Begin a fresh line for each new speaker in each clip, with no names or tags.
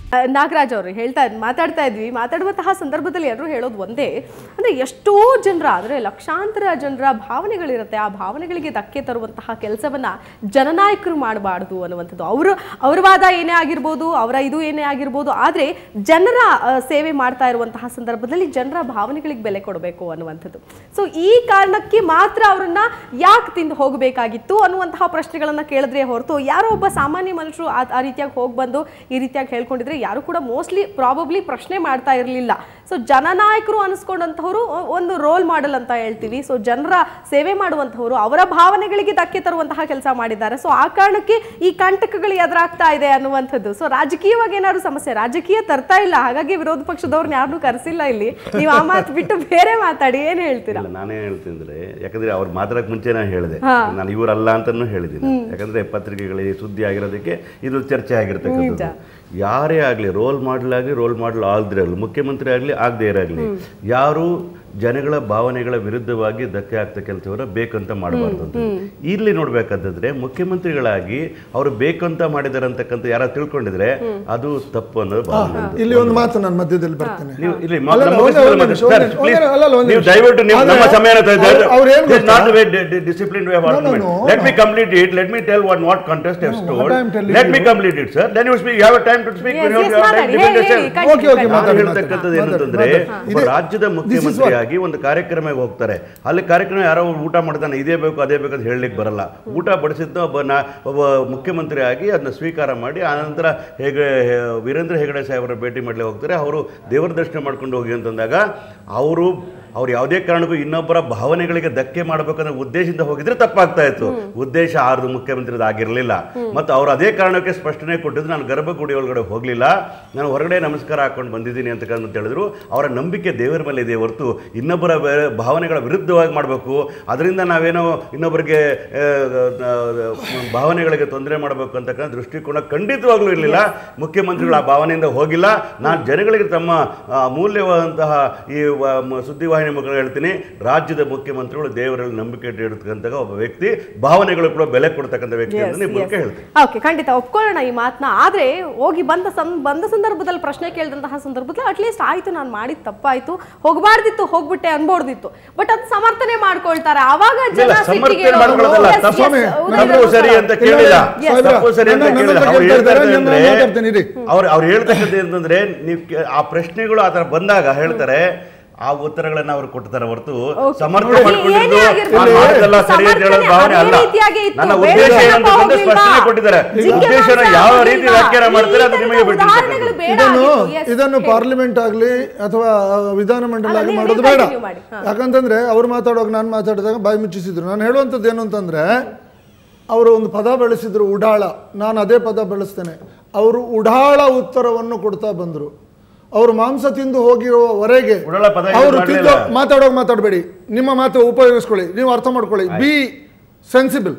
ಆ, ನಾಗರಾಜ್ ಅವರು ಹೇಳ್ತಾ ಮಾತಾಡ್ತಾ ಇದ್ವಿ ಮಾತಾಡುವಂತಹ ಸಂದರ್ಭದಲ್ಲಿ ಎಲ್ಲರೂ ಹೇಳೋದು ಒಂದೇ ಅಂದ್ರೆ ಎಷ್ಟೋ ಜನರ ಅಂದ್ರೆ ಲಕ್ಷಾಂತರ ಜನರ ಭಾವನೆಗಳಿರುತ್ತೆ ಆ ಭಾವನೆಗಳಿಗೆ ಧಕ್ಕೆ ತರುವಂತಹ ಕೆಲಸವನ್ನ ಜನನಾಯಕರು ಮಾಡಬಾರ್ದು ಅನ್ನುವಂಥದ್ದು ಅವರು ಅವ್ರ ವಾದ ಏನೇ ಆಗಿರ್ಬೋದು ಅವರ ಇದು ಏನೇ ಆಗಿರ್ಬೋದು ಆದ್ರೆ ಜನರ ಆ, ಸೇವೆ ಮಾಡ್ತಾ ಇರುವಂತಹ ಸಂದರ್ಭದಲ್ಲಿ ಜನರ ಭಾವನೆಗಳಿಗೆ ಬೆಲೆ ಕೊಡಬೇಕು ಅನ್ನುವಂಥದ್ದು ಸೊ ಈ ಕಾರಣಕ್ಕೆ ಮಾತ್ರ ಅವರನ್ನ ಯಾಕೆ ತಿಂದು ಹೋಗಬೇಕಾಗಿತ್ತು ಅನ್ನುವಂತಹ ಪ್ರಶ್ನೆಗಳನ್ನ ಕೇಳಿದ್ರೆ ಹೊರತು ಯಾರೋ ಒಬ್ಬ ಸಾಮಾನ್ಯ ಮನುಷ್ಯರು ಆ ಆ ರೀತಿಯಾಗಿ ಹೋಗಿ ಬಂದು ಈ ರೀತಿಯಾಗಿ ಹೇಳ್ಕೊಂಡಿದ್ರೆ ಯಾರು ಕೂಡ ಮೋಸ್ಟ್ಲಿ ಪ್ರಾಬಬ್ಲಿ ಪ್ರಶ್ನೆ ಮಾಡ್ತಾ ಇರಲಿಲ್ಲ ಸೊ ಜನನಾಯಕರು ಅನಿಸ್ಕೊಂಡಂತವರು ಒಂದು ರೋಲ್ ಮಾಡೆಲ್ ಅಂತ ಹೇಳ್ತೀವಿ ಸೊ ಜನರ ಸೇವೆ ಮಾಡುವಂತಹವರು ಅವರ ಭಾವನೆಗಳಿಗೆ ಧಕ್ಕೆ ತರುವಂತಹ ಕೆಲಸ ಮಾಡಿದ್ದಾರೆ ಸೊ ಆ ಕಾರಣಕ್ಕೆ ಈ ಕಂಟಕಗಳು ಎದುರಾಗ್ತಾ ಇದೆ ಅನ್ನುವಂಥದ್ದು ಸೊ ರಾಜಕೀಯವಾಗಿ ಏನಾದ್ರು ಸಮಸ್ಯೆ ರಾಜಕೀಯ ತರ್ತಾ ಇಲ್ಲ ಹಾಗಾಗಿ ವಿರೋಧ ಪಕ್ಷದವ್ರನ್ನ ಯಾರನ್ನೂ ಕರೆಸಿಲ್ಲ ಇಲ್ಲಿ ನೀವು ಆ ಮಾತು ಬಿಟ್ಟು ಬೇರೆ ಮಾತಾಡಿ ಏನ್ ಹೇಳ್ತೀರಾ
ಇಲ್ಲ ನಾನೇನ್ ಹೇಳ್ತೀನಿ ಅಂದ್ರೆ ಯಾಕಂದ್ರೆ ಅವ್ರು ಮಾತಾಡಕ್ ಮುಂಚೆ ನಾನು ಹೇಳಿದೆ ನಾನು ಇವರಲ್ಲ ಅಂತಾನು ಹೇಳಿದ್ದೀನಿ ಯಾಕಂದ್ರೆ ಪತ್ರಿಕೆಗಳಿಗೆ ಸುದ್ದಿ ಆಗಿರೋದಕ್ಕೆ ಇದು ಚರ್ಚೆ ಆಗಿರ್ತಕ್ಕಂಥದ್ದು ಯಾರೇ ಆಗಲಿ ರೋಲ್ ಮಾಡಲ್ ಆಗಲಿ ರೋಲ್ ಮಾಡಲ್ ಆಗದೇ ಆಗಲಿ ಮುಖ್ಯಮಂತ್ರಿ ಆಗಲಿ ಆಗದೇ ಇರಾಗಲಿ ಯಾರು ಜನಗಳ ಭಾವನೆಗಳ ವಿರುದ್ಧವಾಗಿ ಧಕ್ಕೆ ಆಗ್ತಾ ಕೆಲಸವನ್ನ ಬೇಕಂತ ಮಾಡಬಾರ್ದು ಅಂತ ಇಲ್ಲಿ ನೋಡ್ಬೇಕಂತಂದ್ರೆ ಮುಖ್ಯಮಂತ್ರಿಗಳಾಗಿ ಅವರು ಬೇಕಂತ ಮಾಡಿದಾರೆ ಅಂತಕ್ಕಂಥ ಯಾರು ತಿಳ್ಕೊಂಡಿದ್ರೆ ಅದು ತಪ್ಪು ಅನ್ನೋದು ಭಾವನೆ ನಂದು.
ಇಲ್ಲಿ ಒಂದು ಮಾತು ನಾನು ಮಧ್ಯದಲ್ಲಿ ಬರ್ತೇನೆ
ನೀವು ಇಲ್ಲಿ
ಅಲ್ಲ,
ಮಾತ್ರ
ಅಲ್ಲ,
ಮುಗಿಸ್ಕೊಳ್ಳಿ
ಒಂದೇ
ಮತ್ತೆ.
ನಿಮಿಷ,
Sir,
ಒಂದೇ-
please,
ಅಲ್ಲ, ಅಲ್ಲ, ಒಂದೇ
ನೀವು
ನಿಮಿಷ.
ದಯವಿಟ್ಟು ನೀವು ನಮ್ಮ
ಆದ್ರೆ
ಸಮಯನ
ಅವ್ರು- ಅವ್ರು ಏನ್
This is not
ಗೊತ್ತಾ?
the way di- di- disciplined way of
No, no,
argument.
no,
Let
no.
me complete it. Let me tell what what contest has
No,
told.
what I'm telling
Let me
you-
complete it, sir. Then you speak. You have a time to speak
Yes,
when you
yes,
have time
ಮಾತಾಡಿ.
to defend
ಹೇಳಿ,
yourself.
ಹೇಳಿ, ಖಂಡಿತ,
Okay, okay,
ನಾನು
ಮಾತಾಡಿ,
ಹೇಳ್ತಕ್ಕಂಥದ್ದು
ಮಾತಾಡಿ,
ಏನಂತಂದ್ರೆ
ಮಾತಾಡಿ.
ಒಬ್ಬ
ಇದೆ-
ರಾಜ್ಯದ
this is what-
ಮುಖ್ಯಮಂತ್ರಿಯಾಗಿ ಒಂದು ಕಾರ್ಯಕ್ರಮಕ್ಕೆ ಹೋಗ್ತಾರೆ ಅಲ್ಲಿ ಕಾರ್ಯಕ್ರಮ ಯಾರೋ ಒಬ್ಬ ಊಟ ಮಾಡ್ತಾನೆ ಇದೇ ಬೇಕು ಅದೇ ಬೇಕು ಅಂತ ಹೇಳಲಿಕ್ಕೆ ಬರಲ್ಲ ಊಟ ಬಡಿಸಿದ್ದ ಒಬ್ಬ ನಾ ಒಬ್ಬ ಮುಖ್ಯಮಂತ್ರಿಯಾಗಿ ಅದನ್ನ ಸ್ವೀಕಾರ ಮಾಡಿ ಆನಂತರ ಹೇಗೆ ವೀರೇಂದ್ರ ಹೆಗಡೆ ಸಾಹೇಬರ ಭೇಟಿ ಮಾಡಲಿಕ್ಕೆ ಹೋಗ್ತಾರೆ ಅವರು ದೇವರ ದರ್ಶನ ಮಾಡ್ಕೊಂಡು ಹೋಗಿ ಅಂತಂದಾಗ ಅವರು ಅವ್ರು ಯಾವುದೇ ಕಾರಣಕ್ಕೂ ಇನ್ನೊಬ್ಬರ ಭಾವನೆಗಳಿಗೆ ಧಕ್ಕೆ ಮಾಡಬೇಕನ್ನೋ ಉದ್ದೇಶದಿಂದ ಹೋಗಿದ್ರೆ ತಪ್ಪಾಗ್ತಾ ಇತ್ತು ಉದ್ದೇಶ ಆರ್ದು ಮುಖ್ಯಮಂತ್ರಿದ ಆಗಿರಲಿಲ್ಲ ಮತ್ತು ಅವ್ರು ಅದೇ ಕಾರಣಕ್ಕೆ ಸ್ಪಷ್ಟನೆ ಕೊಟ್ಟಿದ್ದು ನಾನು ಗರ್ಭಗುಡಿ ಒಳಗಡೆ ಹೋಗಲಿಲ್ಲ ನಾನು ಹೊರಗಡೆ ನಮಸ್ಕಾರ ಹಾಕೊಂಡು ಬಂದಿದ್ದೀನಿ ಅಂತ ಅಂತ ಹೇಳಿದ್ರು ಅವರ ನಂಬಿಕೆ ದೇವರ ಮೇಲೆ ಇದೆ ಹೊರತು ಇನ್ನೊಬ್ಬರ ಬೇ- ಭಾವನೆಗಳ ವಿರುದ್ಧವಾಗಿ ಮಾಡಬೇಕು ಅದರಿಂದ ನಾವೇನೋ ಇನ್ನೊಬ್ಬರಿಗೆ ಆ, ಆ, ಭಾವನೆಗಳಿಗೆ ತೊಂದರೆ ಮಾಡಬೇಕು ಅಂತಕ್ಕಂಥ ದೃಷ್ಟಿಕೋನ ಖಂಡಿತವಾಗ್ಲೂ ಇರಲಿಲ್ಲ ಮುಖ್ಯಮಂತ್ರಿಗಳು ಆ ಭಾವನೆಯಿಂದ ಹೋಗಿಲ್ಲ ನಾನು ಜನಗಳಿಗೆ ತಮ್ಮ ಆ, ಅಮೂಲ್ಯವಾದಂತಹ ಈ ವ- ಮ- ಸುದ್ದಿವಾಹಿನಿ ಮುಖ ಹೇಳ್ತೀನಿ ರಾಜ್ಯದ ಮುಖ್ಯಮಂತ್ರಿಗಳು ದೇವರಲ್ಲಿ ನಂಬಿಕೆ ಇಟ್ಟಿರ್ತಕ್ಕಂಥ ಒಬ್ಬ ವ್ಯಕ್ತಿ ಭಾವನೆಗಳು ಕೂಡ ಬೆಲೆ ಕೊಡ್ತಕ್ಕಂಥ ವ್ಯಕ್ತಿ ಅಂತ ನಿಮ್ಮ ಮೂಲಕ ಹೇಳ್ತೀನಿ
ಓಕೆ ಖಂಡಿತ ಒಪ್ಕೊಳ್ಳೋಣ ಈ ಮಾತನ್ನ ಆದ್ರೆ ಹೋಗಿ ಬಂದ ಸಂ ಬಂದ ಸಂದರ್ಭದಲ್ಲಿ ಪ್ರಶ್ನೆ ಕೇಳಿದಂತಹ ಸಂದರ್ಭದಲ್ಲಿ ಅಟ್ಲೀಸ್ಟ್ ಆಯ್ತು ನಾನು ಮಾಡಿದ ತಪ್ಪಾಯ್ತು ಹೋಗಬಾರ್ದಿತ್ತು ಹೋಗ್ಬಿಟ್ಟೆ ಅನ್ಬೋರ್ದಿತ್ತು ಬಟ್ ಅದು ಸಮರ್ಥನೆ ಮಾಡ್ಕೊಳ್ತಾರೆ ಅವಾಗ ಜನ
ಇಲ್ಲ,
ಸಿಟ್ಟಿಗೆ
ಸಮರ್ಥನೆ ಮಾಡ್ಕೊಳ್ಳೋದಲ್ಲ.
Yes, yes,
ಸ್ವಾಮಿ,
ಉದಯ್
ತಪ್ಪು
ಅವರು
ಸರಿ
ಸರ್.
ಅಂತ ಕೇಳಿಲ್ಲ
Yes.
ತಪ್ಪು ಸರಿ ಅಂತ
ನನ್ನ-
ಕೇಳಿಲ್ಲ
ನನ್ನ
ಅವ್ರು
ಕೇಳ್ತಾ
ಹೇಳ್ತಾ
ಇದ್ದಾರೆ,
ಇದ್ದಾರೆ
ನಾನು ಮಾತಾಡ್ತೀನಿ ಇರಿ.
ಅವ್ರು ಅವ್ರು ಹೇಳ್ತಕ್ಕಂಥ ಅಂತಂದ್ರೆ ನೀವು ಕೇ- ಆ ಪ್ರಶ್ನೆಗಳು ಆ ಥರ ಬಂದಾಗ ಹೇಳ್ತಾರೆ ಆ ಉತ್ತರಗಳನ್ನ ಅವ್ರು ಕೊಡ್ತಾರೆ ಹೊರತು ಸಮರ್ಥನೆ
ಅದು
ಮಾಡ್ಕೊಂಡಿದ್ದು
ಏನೇ ಆಗಿರ್ಬೋದು.
ನಾನು ಮಾಡಿದ್ದಲ್ಲ ಸರಿ ಅಂತ ಹೇಳೋದು
ಸಮರ್ಥನೆ
ಭಾವನೆ
ಅದೇ
ಅಲ್ಲ
ರೀತಿಯಾಗಿ ಇತ್ತು.
ನನ್ನ
ಬೇರೆ
ಉದ್ದೇಶ
ಏನಪ್ಪ
ಏನು ಅಂತಂದ್ರೆ
ಹೋಗ್ಲಿಲ್ವಾ?
ಸ್ಪಷ್ಟನೆ ಕೊಟ್ಟಿದ್ದಾರೆ
ಜಿಂಕೆ
ಉದ್ದೇಶನ
ಮಾಂಸ
ಯಾವ
ಹೋಗ್ಲಿಲ್ವಾ?
ರೀತಿ ವ್ಯಾಖ್ಯಾನ ಮಾಡ್ತಾರೆ ಅದು
ಈ
ನಿಮಗೆ
ಥರದ ಉದಾಹರಣೆಗಳು
ಬಿಟ್ಟಿರ್ತಕ್ಕಂಥದ್ದು
ಬೇಡ
ಇದನ್ನು
ಆಗಿತ್ತು. Yes,
ಇದನ್ನು
ಹೇಳಿ.
ಪಾರ್ಲಿಮೆಂಟ್ ಆಗಲಿ ಅಥವಾ ವಿಧಾನಮಂಡಲ
ಅಲ್ಲ,
ಆಗಿ
ನೀವು
ಮಾಡೋದು
ನೀವು
ಬೇಡ
continue ಮಾಡಿ. ಹಾ.
ಯಾಕಂತಂದ್ರೆ ಅವ್ರು ಮಾತಾಡುವಾಗ ನಾನು ಮಾತಾಡಿದಾಗ ಬಾಯಿ ಮುಚ್ಚಿಸಿದ್ರು ನಾನು ಹೇಳುವಂಥದ್ದು ಏನು ಅಂತಂದ್ರೆ ಅವರು ಒಂದು ಪದ ಬೆಳೆಸಿದ್ರು ಉಡಾಳ ನಾನು ಅದೇ ಪದ ಬೆಳೆಸ್ತೇನೆ ಅವರು ಉಡಾಳ ಉತ್ತರವನ್ನು ಕೊಡ್ತಾ ಬಂದರು ಅವರು ಮಾಂಸ ತಿಂದು ಹೋಗಿರುವವರೆಗೆ
ಉಡಾಳ ಪದ use
ಅವರು
ಮಾಡ್ಲಿಲ್ಲ.
ತಿಂದು ಮಾತಾಡುವಾಗ ಮಾತಾಡಬೇಡಿ ನಿಮ್ಮ ಮಾತು ಉಪಯೋಗಿಸ್ಕೊಳ್ಳಿ ನೀವು ಅರ್ಥ ಮಾಡ್ಕೊಳ್ಳಿ ಬಿ ಸೆನ್ಸಿಬಲ್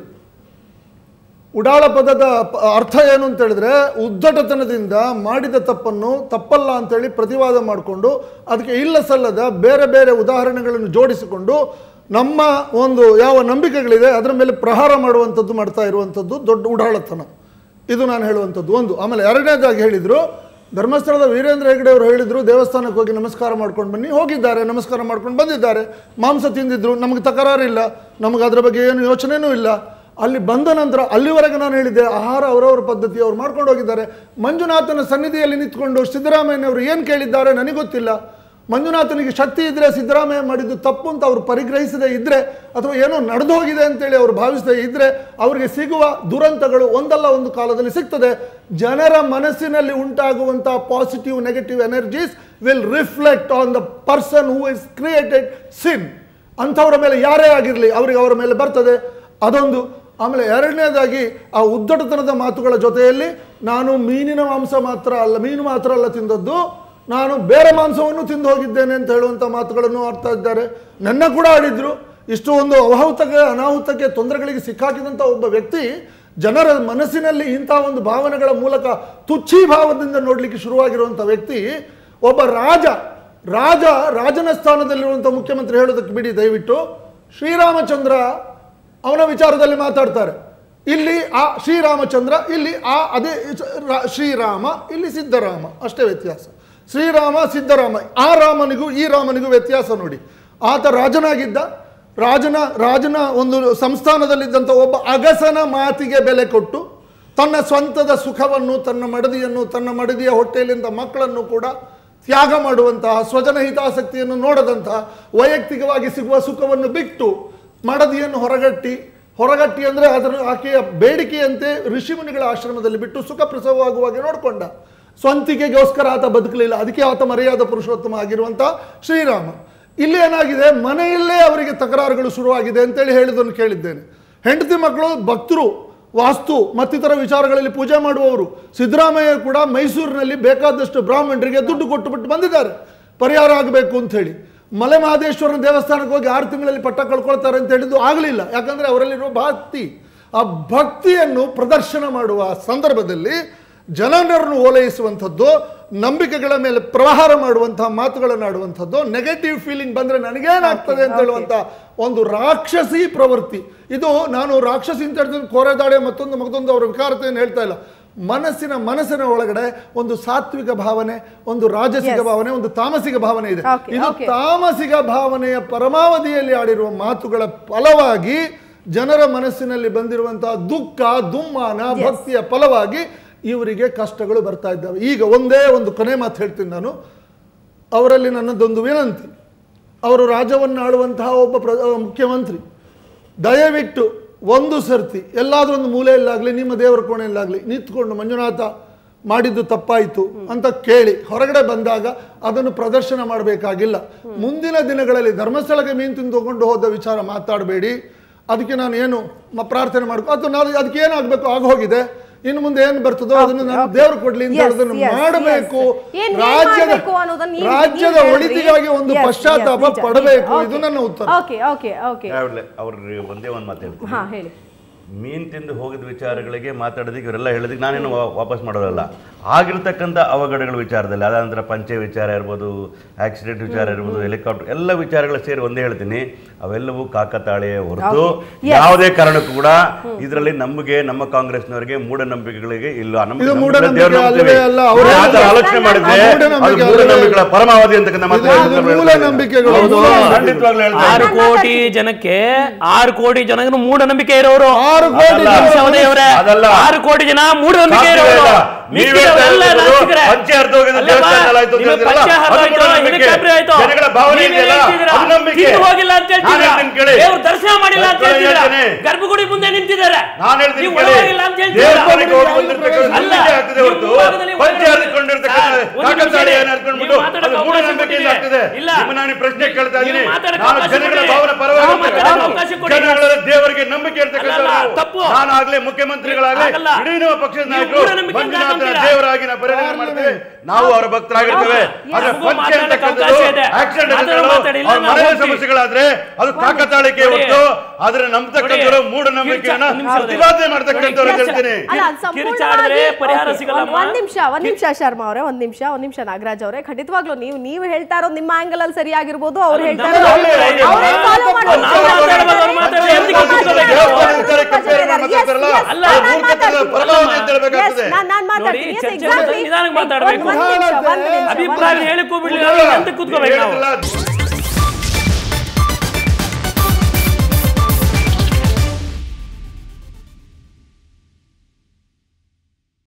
ಉಡಾಳ ಪದದ ಪ- ಅರ್ಥ ಏನು ಅಂತ ಹೇಳಿದ್ರೆ ಉದ್ದಟತನದಿಂದ ಮಾಡಿದ ತಪ್ಪನ್ನು ತಪ್ಪಲ್ಲ ಅಂತೇಳಿ ಪ್ರತಿವಾದ ಮಾಡಿಕೊಂಡು ಅದಕ್ಕೆ ಇಲ್ಲ ಸಲ್ಲದ ಬೇರೆ ಬೇರೆ ಉದಾಹರಣೆಗಳನ್ನು ಜೋಡಿಸಿಕೊಂಡು ನಮ್ಮ ಒಂದು ಯಾವ ನಂಬಿಕೆಗಳಿದೆ ಅದರ ಮೇಲೆ ಪ್ರಹಾರ ಮಾಡುವಂಥದ್ದು ಮಾಡ್ತಾ ಇರುವಂಥದ್ದು ದೊಡ್ಡ ಉಡಾಳತನ ಇದು ನಾನು ಹೇಳುವಂಥದ್ದು ಒಂದು ಆಮೇಲೆ ಎರಡನೇದಾಗಿ ಹೇಳಿದರು ಧರ್ಮಸ್ಥಳದ ವೀರೇಂದ್ರ ಹೆಗಡೆ ಅವರು ಹೇಳಿದರು ದೇವಸ್ಥಾನಕ್ಕೆ ಹೋಗಿ ನಮಸ್ಕಾರ ಮಾಡ್ಕೊಂಡು ಬನ್ನಿ ಹೋಗಿದ್ದಾರೆ ನಮಸ್ಕಾರ ಮಾಡ್ಕೊಂಡು ಬಂದಿದ್ದಾರೆ ಮಾಂಸ ತಿಂದಿದ್ರು ನಮಗೆ ತಕರಾರಿಲ್ಲ ನಮಗೆ ಅದರ ಬಗ್ಗೆ ಏನು ಯೋಚನೆನೂ ಇಲ್ಲ ಅಲ್ಲಿ ಬಂದ ನಂತರ ಅಲ್ಲಿವರೆಗೆ ನಾನು ಹೇಳಿದ್ದೆ ಆಹಾರ ಅವರವರ ಪದ್ಧತಿ ಅವ್ರು ಮಾಡ್ಕೊಂಡು ಹೋಗಿದ್ದಾರೆ ಮಂಜುನಾಥನ ಸನ್ನಿಧಿಯಲ್ಲಿ ನಿಂತ್ಕೊಂಡು ಸಿದ್ದರಾಮಯ್ಯನವರು ಏನು ಕೇಳಿದ್ದಾರೆ ನನಗೆ ಗೊತ್ತಿಲ್ಲ ಮಂಜುನಾಥನಿಗೆ ಶಕ್ತಿ ಇದ್ರೆ ಸಿದ್ದರಾಮಯ್ಯ ಮಾಡಿದ್ದು ತಪ್ಪು ಅಂತ ಅವರು ಪರಿಗ್ರಹಿಸದೇ ಇದ್ರೆ ಅಥವಾ ಏನೋ ನಡೆದು ಹೋಗಿದೆ ಅಂತೇಳಿ ಅವರು ಭಾವಿಸದೇ ಇದ್ರೆ ಅವರಿಗೆ ಸಿಗುವ ದುರಂತಗಳು ಒಂದಲ್ಲ ಒಂದು ಕಾಲದಲ್ಲಿ ಸಿಗ್ತದೆ ಜನರ ಮನಸ್ಸಿನಲ್ಲಿ ಉಂಟಾಗುವಂತಹ positive negative energies will reflect on the person who is created sin ಅಂಥವರ ಮೇಲೆ ಯಾರೇ ಆಗಿರಲಿ ಅವರಿಗೆ ಅವರ ಮೇಲೆ ಬರ್ತದೆ ಅದೊಂದು ಆಮೇಲೆ ಎರಡನೇದಾಗಿ ಆ ಉದ್ದಟತನದ ಮಾತುಗಳ ಜೊತೆಯಲ್ಲಿ ನಾನು ಮೀನಿನ ಮಾಂಸ ಮಾತ್ರ ಅಲ್ಲ ಮೀನು ಮಾತ್ರ ಅಲ್ಲ ತಿಂದದ್ದು ನಾನು ಬೇರೆ ಮಾಂಸವನ್ನು ತಿಂದು ಹೋಗಿದ್ದೇನೆ ಅಂತ ಹೇಳುವಂಥ ಮಾತುಗಳನ್ನು ಆಡ್ತಾ ಇದ್ದಾರೆ ನನ್ನ ಕೂಡ ಆಡಿದ್ರು ಇಷ್ಟು ಒಂದು ಅವಾಹುತಕ್ಕೆ ಅನಾಹುತಕ್ಕೆ ತೊಂದರೆಗಳಿಗೆ ಸಿಕ್ಕಾಕಿದಂಥ ಒಬ್ಬ ವ್ಯಕ್ತಿ ಜನರ ಮನಸ್ಸಿನಲ್ಲಿ ಇಂಥ ಒಂದು ಭಾವನೆಗಳ ಮೂಲಕ ತುಚ್ಛಿ ಭಾವದಿಂದ ನೋಡಲಿಕ್ಕೆ ಶುರುವಾಗಿರುವಂಥ ವ್ಯಕ್ತಿ ಒಬ್ಬ ರಾಜ ರಾಜ ರಾಜನ ಸ್ಥಾನದಲ್ಲಿರುವಂಥ ಮುಖ್ಯಮಂತ್ರಿ ಹೇಳೋದಕ್ಕೆ ಬಿಡಿ ದಯವಿಟ್ಟು ಶ್ರೀರಾಮಚಂದ್ರ ಅವನ ವಿಚಾರದಲ್ಲಿ ಮಾತಾಡ್ತಾರೆ ಇಲ್ಲಿ ಆ ಶ್ರೀರಾಮಚಂದ್ರ ಇಲ್ಲಿ ಆ ಅದೇ ಸ- ರಾ- ಶ್ರೀರಾಮ ಇಲ್ಲಿ ಸಿದ್ಧರಾಮ ಅಷ್ಟೇ ವ್ಯತ್ಯಾಸ ಶ್ರೀರಾಮ ಸಿದ್ಧರಾಮ ಆ ರಾಮನಿಗೂ ಈ ರಾಮನಿಗೂ ವ್ಯತ್ಯಾಸ ನೋಡಿ ಆತ ರಾಜನಾಗಿದ್ದ ರಾಜನ ರಾಜನ ಒಂದು ಸಂಸ್ಥಾನದಲ್ಲಿದ್ದಂಥ ಒಬ್ಬ ಅಗಸನ ಮಾತಿಗೆ ಬೆಲೆ ಕೊಟ್ಟು ತನ್ನ ಸ್ವಂತದ ಸುಖವನ್ನು ತನ್ನ ಮಡದಿಯನ್ನು ತನ್ನ ಮಡದಿಯ ಹೊಟ್ಟೆಯಲ್ಲಿಂದ ಮಕ್ಕಳನ್ನು ಕೂಡ ತ್ಯಾಗ ಮಾಡುವಂತಹ ಸ್ವಜನ ಹಿತಾಸಕ್ತಿಯನ್ನು ನೋಡದಂತಹ ವೈಯಕ್ತಿಕವಾಗಿ ಸಿಗುವ ಸುಖವನ್ನು ಬಿಟ್ಟು ಮಡದಿಯನ್ನು ಹೊರಗಟ್ಟಿ ಹೊರಗಟ್ಟಿ ಅಂದರೆ ಅದನ್ನು ಆಕೆಯ ಬೇಡಿಕೆಯಂತೆ ಋಷಿಮುನಿಗಳ ಆಶ್ರಮದಲ್ಲಿ ಬಿಟ್ಟು ಸುಖ ಪ್ರಸವವಾಗುವಾಗೆ ನೋಡಿಕೊಂಡ ಸ್ವಂತಿಕೆಗೋಸ್ಕರ ಆತ ಬದುಕಲಿಲ್ಲ ಅದಕ್ಕೆ ಆತ ಮರ್ಯಾದ ಪುರುಷೋತ್ತಮ ಆಗಿರುವಂಥ ಶ್ರೀರಾಮ ಇಲ್ಲಿ ಏನಾಗಿದೆ ಮನೆಯಲ್ಲೇ ಅವರಿಗೆ ತಕರಾರುಗಳು ಶುರುವಾಗಿದೆ ಅಂತೇಳಿ ಹೇಳಿದ್ದನ್ನು ಕೇಳಿದ್ದೇನೆ ಹೆಂಡತಿ ಮಕ್ಕಳು ಭಕ್ತರು ವಾಸ್ತು ಮತ್ತಿತರ ವಿಚಾರಗಳಲ್ಲಿ ಪೂಜೆ ಮಾಡುವವರು ಸಿದ್ದರಾಮಯ್ಯ ಕೂಡ ಮೈಸೂರಿನಲ್ಲಿ ಬೇಕಾದಷ್ಟು ಬ್ರಾಹ್ಮಣರಿಗೆ ದುಡ್ಡು ಕೊಟ್ಟುಬಿಟ್ಟು ಬಂದಿದ್ದಾರೆ ಪರಿಹಾರ ಆಗಬೇಕು ಅಂತ ಹೇಳಿ ಮಲೆ ಮಹದೇಶ್ವರನ ದೇವಸ್ಥಾನಕ್ಕೆ ಹೋಗಿ ಆರು ತಿಂಗಳಲ್ಲಿ ಪಟ್ಟ ಕಳ್ಕೊಳ್ತಾರೆ ಅಂತ ಹೇಳಿದ್ದು ಆಗಲಿಲ್ಲ ಯಾಕಂದ್ರೆ ಅವರಲ್ಲಿರುವ ಭಕ್ತಿ ಆ ಭಕ್ತಿಯನ್ನು ಪ್ರದರ್ಶನ ಮಾಡುವ ಸಂದರ್ಭದಲ್ಲಿ ಜನರನ್ನು ಓಲೈಸುವಂಥದ್ದು ನಂಬಿಕೆಗಳ ಮೇಲೆ ಪ್ರಹಾರ ಮಾಡುವಂತಹ ಮಾತುಗಳನ್ನು ಆಡುವಂಥದ್ದು ನೆಗೆಟಿವ್ ಫೀಲಿಂಗ್ ಬಂದ್ರೆ ನನಗೇನಾಗ್ತದೆ ಅಂತ ಹೇಳುವಂಥ ಒಂದು ರಾಕ್ಷಸಿ ಪ್ರವೃತ್ತಿ ಇದು ನಾನು ರಾಕ್ಷಸಿ ಅಂತ ಹೇಳ್ತೀನಿ ಕೋರೆದಾಡೆ ಮತ್ತೊಂದು ಮತ್ತೊಂದು ಅವರ ವಿಕಾರತೆಯನ್ನು ಹೇಳ್ತಾ ಇಲ್ಲ ಮನಸ್ಸಿನ ಮನಸ್ಸಿನ ಒಳಗಡೆ ಒಂದು ಸಾತ್ವಿಕ ಭಾವನೆ ಒಂದು ರಾಜಸಿಕ
Yes.
ಭಾವನೆ ಒಂದು ತಾಮಸಿಕ ಭಾವನೆ ಇದೆ
Okay,
ಇದು
okay.
ತಾಮಸಿಕ ಭಾವನೆಯ ಪರಮಾವಧಿಯಲ್ಲಿ ಆಡಿರುವ ಮಾತುಗಳ ಫಲವಾಗಿ ಜನರ ಮನಸ್ಸಿನಲ್ಲಿ ಬಂದಿರುವಂತಹ ದುಃಖ ದುಮ್ಮಾನ
Yes.
ಭಕ್ತಿಯ ಫಲವಾಗಿ ಇವರಿಗೆ ಕಷ್ಟಗಳು ಬರ್ತಾ ಇದ್ದಾವೆ ಈಗ ಒಂದೇ ಒಂದು ಕೊನೆ ಮಾತು ಹೇಳ್ತೀನಿ ನಾನು ಅವರಲ್ಲಿ ನನ್ನದೊಂದು ವಿನಂತಿ ಅವರು ರಾಜ್ಯವನ್ನು ಆಳುವಂತಹ ಒಬ್ಬ ಪ್ರ ಮುಖ್ಯಮಂತ್ರಿ ದಯವಿಟ್ಟು ಒಂದು ಸರ್ತಿ ಎಲ್ಲಾದ್ರೂ ಒಂದು ಮೂಲೆಯಲ್ಲಾಗಲಿ ನಿಮ್ಮ ದೇವರ ಕೋಣೆಯಲ್ಲಾಗಲಿ ನಿಂತ್ಕೊಂಡು ಮಂಜುನಾಥ ಮಾಡಿದ್ದು ತಪ್ಪಾಯಿತು ಅಂತ ಕೇಳಿ ಹೊರಗಡೆ ಬಂದಾಗ ಅದನ್ನು ಪ್ರದರ್ಶನ ಮಾಡಬೇಕಾಗಿಲ್ಲ ಮುಂದಿನ ದಿನಗಳಲ್ಲಿ ಧರ್ಮಸ್ಥಳಕ್ಕೆ ಮೀನು ತಿಂದು ತಗೊಂಡು ಹೋದ ವಿಚಾರ ಮಾತಾಡಬೇಡಿ ಅದಕ್ಕೆ ನಾನು ಏನು ಮ- ಪ್ರಾರ್ಥನೆ ಮಾಡ್ಕೊ ಅದು ನಾನು ಅದಕ್ಕೆ ಏನಾಗಬೇಕು ಆಗ ಹೋಗಿದೆ ಇನ್ನು ಮುಂದೆ ಏನು ಬರ್ತದೋ ಅದನ್ನು ನಾನು ದೇವರು ಕೊಡ್ಲಿ ಅಂತ
Yes,
ಹೇಳೋದನ್ನು
yes,
ಮಾಡಬೇಕು
yes. ಏನ್- ಏನ್
ರಾಜ್ಯದ
ಮಾಡ್ಬೇಕು ಅನ್ನೋದನ್ನ ನೀವು-
ರಾಜ್ಯದ
ನೀವು ಹೇಳ್ರಿ.
ಒಳಿತಿಗಾಗಿ ಒಂದು
Yes,
ಪಶ್ಚಾತ್ತಾಪ
yes, ನಿಜ,
ಪಡಬೇಕು
ನಿಜ.
ಇದು
Okay.
ನನ್ನ ಉತ್ತರ
ಓಕೆ ಓಕೆ ಓಕೆ
ಯಾವ್ಲೆ ಅವ್ರ ಒಂದೇ ಒಂದು ಮಾತು ಹೇಳ್ತೀನಿ
ಹಾ ಹೇಳಿ
ಮೀನ್ ತಿಂದು ಹೋಗಿದ ವಿಚಾರಗಳಿಗೆ ಮಾತಾಡೋದಕ್ಕೆ ಇವರೆಲ್ಲ ಹೇಳೋದಕ್ಕೆ ನಾನೇನು ವಾ- ವಾಪಸ್ ಮಾಡೋದಲ್ಲ ಆಗಿರ್ತಕ್ಕಂಥ ಅವಘಡಗಳ ವಿಚಾರದಲ್ಲಿ ಅದಂದ್ರೆ ಪಂಚೆ ವಿಚಾರ ಇರ್ಬೋದು ಆಕ್ಸಿಡೆಂಟ್ ವಿಚಾರ ಇರ್ಬೋದು ಹೆಲಿಕಾಪ್ಟರ್ ಎಲ್ಲ ವಿಚಾರಗಳು ಸೇರಿ ಒಂದೇ ಹೇಳ್ತೀನಿ ಅವೆಲ್ಲವೂ ಕಾಕತಾಳೆ ಹೊರತು
Okay. Yes.
ಯಾವುದೇ ಕಾರಣಕ್ಕೂ ಕೂಡ ಇದರಲ್ಲಿ ನಮಗೆ ನಮ್ಮ ಕಾಂಗ್ರೆಸ್ನವರಿಗೆ ಮೂಢನಂಬಿಕೆಗಳಿಗೆ ಇಲ್ಲ ನಮ್ಮ
ಇದು
ನಮ್ಮ
ಮೂಢನಂಬಿಕೆ
ದೇವ್ರನ್ನ
ಅಲ್ಲವೇ
ನಂಬ್ತೀವಿ.
ಅಲ್ಲ.
ಅವ್ರು
ಅವ್ರು
ಯಾವ ಥರ ಆಲೋಚನೆ ಮಾಡಿದ್ರೆ
ಆ
ಅದು
ಮೂಢನಂಬಿಕೆ
ಮೂಢನಂಬಿಕೆಗಳ ಪರಮಾವಧಿ ಅಂತಕ್ಕಂಥ ಮಾತು
ಇದು- ಇದು
ಹೇಳ್ತಾರೆ.
ಮೂಢನಂಬಿಕೆಗಳು.
ಹೌದು,
ಮೂಢನಂಬಿಕೆ.
ಖಂಡಿತವಾಗ್ಲೂ ಹೇಳ್ತಾ
ಆರು
ಇದ್ದೀನಿ.
ಕೋಟಿ ಜನಕ್ಕೆ ಆರು ಕೋಟಿ ಜನಗಳು ಮೂಢನಂಬಿಕೆ ಇರೋರು
ಆರು ಕೋಟಿ
ಅದಲ್ಲ.
ಜನ-
ಸೌದೆ ಅವರೇ
ಅದಲ್ಲ.
ಆರು ಕೋಟಿ ಜನ ಮೂಢನಂಬಿಕೆ
ಸಾಧ್ಯವೇ
ಇರೋರು
ಇಲ್ಲ. ನೀವ್ ಹೇಳ್ತಾ
ಮಿಕ್ಕಿದವರೆಲ್ಲ
ಇರೋದು
ನಾಸ್ತಿಕರೇ.
ಪಂಚೆ ಹರಿದು ಹೋಗಿದ್ದು
ಅಲ್ಲಪ್ಪ,
ದೇವಸ್ಥಾನ ಆಯ್ತು ಅಂತ
ನಿಮ್ಮ
ಹೇಳ್ತೀರಲ್ಲ,
ಪಂಚೆ ಹರಿದು
ಅದು
ಹೋಯ್ತು,
ಮೂಢನಂಬಿಕೆ.
ಹೆಲಿಕಾಪ್ಟರ್ ಆಯ್ತು.
ಜನಗಳ ಭಾವನೆ
ನೀವೇನ್
ಇದೆಯಲ್ಲ,
ಹೇಳ್ತಿದ್ದೀರಾ?
ಅದು ನಂಬಿಕೆ.
ತಿಂದು ಹೋಗಿಲ್ಲ ಅಂತ ಹೇಳ್ತೀರಾ?
ನಾನು ಹೇಳ್ತೀನಿ ಕೇಳಿ.
ದೇವ್ರ ದರ್ಶನ ಮಾಡಿಲ್ಲ ಅಂತ
ನಾನು
ಹೇಳ್ತೀರಾ?
ಹೇಳ್ತೀನಿ.
ಗರ್ಭಗುಡಿ ಮುಂದೆ ನಿಂತಿದ್ದಾರೆ
ನಾನು ಹೇಳ್ತೀನಿ
ನೀವು
ಕೇಳಿ.
ಒಳಗೋಗಿಲ್ಲ ಅಂತ ಹೇಳ್ತೀರಾ?
ದೇವಸ್ಥಾನಕ್ಕೆ ಹೋಗಿ ಬಂದಿರ್ತಕ್ಕಂಥ
ಅಲ್ಲ,
ನಂಬಿಕೆ ಆಗ್ತದೆ
ನೀವು
ಹೊರತು
ಮುಂಭಾಗದಲ್ಲಿ
ಪಂಚೆ
ಒಳಗೆ
ಹರಿದುಕೊಂಡಿರ್ತಕ್ಕಂಥ
ಸರ್, ಒಂದು ನಿಮಿಷ
ಕಾಕತಾಳಿ
ಇದೆ.
ಏನು ಹರ್ಕೊಂಡ್ಬಿಟ್ಟು
ನೀವು ಮಾತಾಡಕ್ಕೆ
ಅದು
ಅವಕಾಶ
ಮೂಢನಂಬಿಕೆಯಿಂದ
ಕೊಟ್ಟಿದೆ.
ಆಗ್ತದೆ
ಇಲ್ಲ.
ನಿಮ್ಮ ನಾನು ಪ್ರಶ್ನೆ ಕೇಳ್ತಾ
ನೀವು
ಇದ್ದೀನಿ
ಮಾತಾಡಕ್ಕೆ
ನಾನು
ಅವಕಾಶ
ಜನಗಳ
ಕೊಡಿ.
ಭಾವನೆ
ನಾವು ಮಾತಾಡಕ್ಕೆ
ಪರವಾಗಿ
ಅವಕಾಶ ಕೊಡಿ.
ಜನಗಳ ದೇವರಿಗೆ ನಂಬಿಕೆ ಇರ್ತಕ್ಕಂಥ
ಅಲ್ಲಲ್ಲ, ತಪ್ಪು.
ನಾನಾಗ್ಲಿ ಮುಖ್ಯಮಂತ್ರಿಗಳಾಗ್ಲಿ
ಆಗಲ್ಲ.
ಇಡೀ ನಮ್ಮ ಪಕ್ಷದ
ನೀವು
ನಾಯಕರು
ಮೂಢನಂಬಿಕೆಯಿಂದ
ಮಂಜುನಾಥನ
ನಂಬ್ತೀರಾ?
ದೇವರಾಗಿ ನಾವು ಪರಿಗಣನೆ ಮಾಡ್ತೇವೆ ನಾವು ಅವರ ಭಕ್ತರಾಗಿರ್ತೇವೆ
ಹೌದು.
ಆದ್ರೆ
ನಮಗೂ
ಪಂಚೆ
ಮಾತಾಡಕ್ಕೆ
ಅಂತಕ್ಕಂಥದ್ದು
ಅವಕಾಶ ಇದೆ.
ಆಕ್ಸಿಡೆಂಟ್
ಮಾತಾಡೋ ಮಾತಾಡಿ, ಇಲ್ಲ
ಅವ್ರ
ನಾವು
ಮನೆಯ
ಹೋಗ್ತೀವಿ.
ಸಮಸ್ಯೆಗಳಾದ್ರೆ ಅದು ಕಾಕತಾಳಿಕೆ
ನೋಡಿ.
ಹೊತ್ತು ಆದ್ರೆ ನಂಬತಕ್ಕಂಥವ್ರು ಮೂಢನಂಬಿಕೆಯನ್ನ
ಕಿರ್ಚ- ನಿಮಿಷ ಇದೆ.
ಪ್ರತಿಪಾದನೆ ಮಾಡ್ತಕ್ಕಂಥವ್ರು ಅಂತ
ಕಿರ್ಚ-
ಹೇಳ್ತೀನಿ
ಅಲ್ಲ ಅದು
ಕಿರಿಚಾಡಿದ್ರೆ
ಸಂಪೂರ್ಣವಾಗಿ-
ಪರಿಹಾರ
Okay,
ಸಿಗಲ್ಲಮ್ಮ.
ಒಂದ್- ಒಂದ್ ನಿಮಿಷ ಒಂದ್ ನಿಮಿಷ ಶರ್ಮಾ ಅವರೇ ಒಂದ್ ನಿಮಿಷ ಒಂದ್ ನಿಮಿಷ ನಾಗರಾಜ್ ಅವರೇ ಖಂಡಿತವಾಗ್ಲೂ ನೀವು ನೀವು ಹೇಳ್ತಾ ಇರೋದು ನಿಮ್ಮ ಆಂಗಲ್ ಅಲ್ಲಿ ಸರಿಯಾಗಿರ್ಬೋದು ಅವ್ರು ಹೇಳ್ತಾ
ನಮ್ಮ
ಇರೋದು
ಆಂಗಲ್ ಅಲ್ಲಿ
ಅವ್ರೇ follow
ನಾವು
ಮಾಡೋದು.
ಮಾತಾಡುವಾಗ ಅವ್ರು ಮಾತಾಡೋದು
Yes,
ಎಂತಕ್ಕೆ
yes,
ಕೂತ್ಕೊಳ್ಳೋದು?
yes,
ದೇವಸ್ಥಾನದ
yes,
compare
yes,
ಮಾಡಿ
yes,
ಮಾತಾಡ್ತಾರಲ್ಲ,
yes,
ಅಲ್ಲ,
ನಾನ್
ಮೂರ್ಖತನದ
ಮಾತಾಡ್ತೀನಿ.
ಪರಮಾವಧಿ ಅಂತ
Yes,
ಹೇಳ್ಬೇಕಾಗ್ತದೆ.
ನಾನ್- ನಾನ್ ಮಾತಾಡ್ತೀನಿ.
ನೋಡಿ,
Yes,
ಚರ್ಚೆ
exactly.
ನಿಧಾನಕ್ಕೆ ಮಾತಾಡ್ಬೇಕು.
ಒಂದ್ ನಿಮಿಷ, ಒಂದ್ ನಿಮಿಷ, ಒಂದ್ ನಿಮಿಷ,
ಅಭಿಪ್ರಾಯ
ಒಂದ್
ಹೇಳಿ ಕೂಬಿಡ್ಲಿ ನಾವು ಎಂತ ಕೂತ್ಕೋಬೇಕು ನಾವು
ಹೇಳಿದ್ರಲ್ಲ,